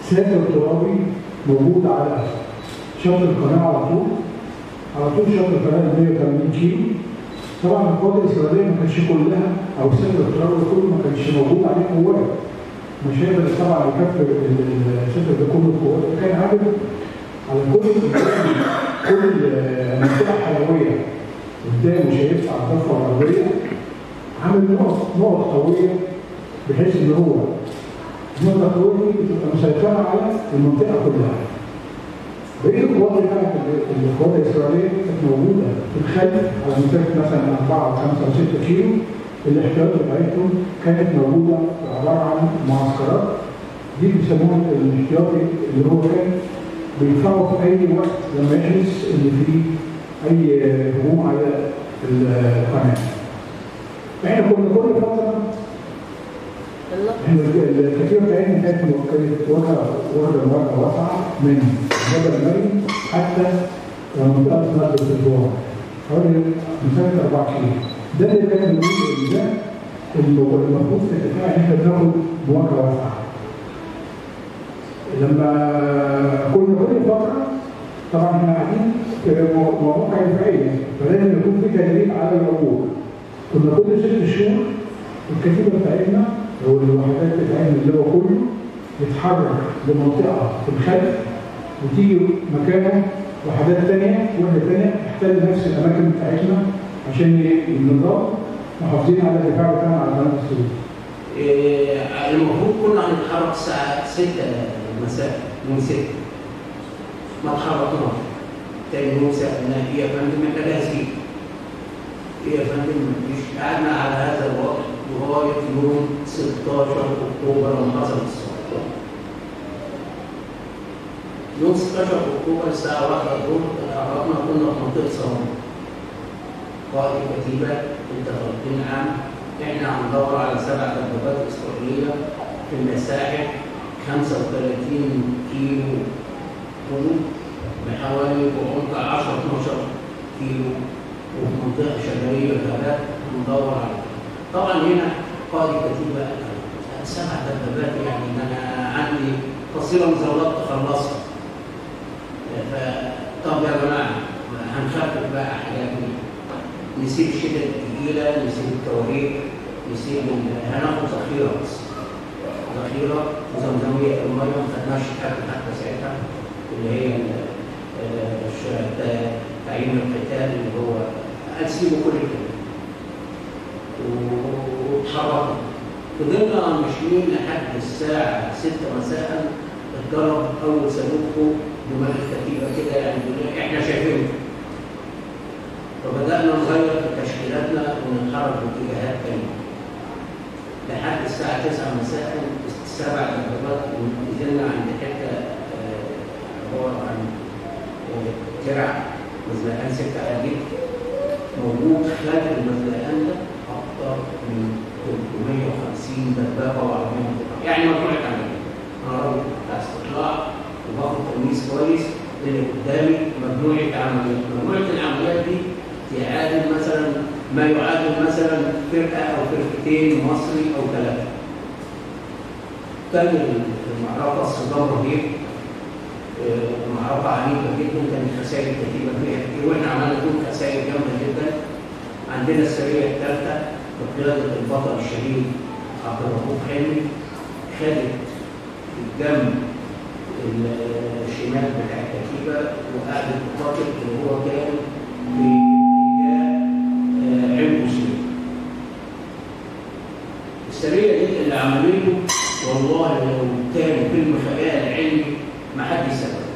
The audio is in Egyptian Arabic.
ساتر الترابي موجود على شط القناه على طول على طول شط القناه 180 كيلو طبعا القوات الاسرائيليه ما كانتش كلها او ساتر الترابي كله ما كانش موجود عليه قوات مش هيقدر طبعا يكفر الساتر ده كله قوات كان عامل على كل كل منطقه حيويه قدامه شايفها على الضفه الغربيه عامل نقط نقط قويه بحيث ان هو النقطه القويه دي بتبقى مسيطره على المنطقه كلها. بقيه القوات بتاعت القوات الاسرائيليه كانت موجوده في الخلف على مسافه مثلا 4 او 5 او 6 كيلو الاحتياطات بتاعتهم كانت موجوده عباره عن معسكرات دي بيسموها الاحتياطي اللي هو كان بيدفعوا في اي وقت لما يحدث ان في اي هجوم على القناه. احنا كنا كل فتره احنا الكثير بتاعتنا كانت كانت واخده واخده واخده واسعه من جبل مريم حتى منطقه مركز الزوار حوالي مسافه 4 كيلو. ده اللي كان بنقول ده المفروض في الدفاع ان احنا بناخد مواجهه واسعه. لما كنا كل فتره طبعا احنا قاعدين في مواقع دفاعيه فلازم يكون في تدريب على العبور. كنا كل ست شهور الكتيبه بتاعتنا او الوحدات بتاعتنا اللي هو كله يتحرك لمنطقه في الخلف وتيجي مكانه وحدات ثانيه وحده ثانيه تحتل نفس الاماكن بتاعتنا عشان النظام محافظين على الدفاع بتاعنا على قناه السويس. إيه المفروض كنا هنتحرك الساعه 6 المساء من 6 ما اتحركناش. تاني يوم سالنا ايه يا فندم احنا جاهزين. ايه يا فندم مفيش قعدنا على هذا الوضع لغايه يوم 16 اكتوبر لما حصل الصوت. يوم 16 اكتوبر الساعه 1 الظهر اتحركنا كنا في منطقه صومال. قائد الكتيبه انت طالبين عام احنا هندور على سبع دبابات اسرائيليه في المساحه 35 كيلو طول بحوالي بعمق 10 12 كيلو وفي منطقه شماليه الغابات هندور عليها. طبعا هنا قائد الكتيبه قال سبع دبابات يعني ما انا عندي فصيله مزولات تخلصها. طب يا جماعه هنخفف بقى حاجات دي نسيب الشدة الثقيلة نسيب التواريخ نسيب هناخد ذخيرة بس ذخيرة زمزمية المية ما خدناش حتى حتى ساعتها اللي هي تعيين القتال اللي هو هنسيبه كل كده واتحركنا فضلنا ماشيين لحد الساعة 6 مساء اتضرب أول صاروخ فوق دماغ الكتيبة كده يعني احنا شايفينه فبدأنا نغير في تشكيلاتنا ونتحرك باتجاهات تانية. لحد الساعة 9 مساء السبع دبابات نزلنا عند حتة عبارة عن ترع مزلقان ستة حديد موجود خارج المزلقان ده أكثر من 350 دبابة وعربية يعني مجموعة عملية. أنا راجل بتاع استطلاع وباخد تمييز كويس اللي قدامي مجموعة عمليات، مجموعة العمليات دي يعادل مثلا ما يعادل مثلا فرقه او فرقتين مصري او ثلاثه. كان المعركه الصدام رهيب معركه عنيفه جدا كانت خسائر كثيره فيها كتير واحنا عملنا كل خسائر جامده جدا. عندنا السريه الثالثه بقياده البطل الشهيد عبد الرؤوف حلمي خدت الجنب الشمال بتاع الكتيبه وقعدت تقاتل اللي هو كان في علم مسلم السرية دي اللي عملته والله لو كان فيلم خيال علمي ما حد يصدق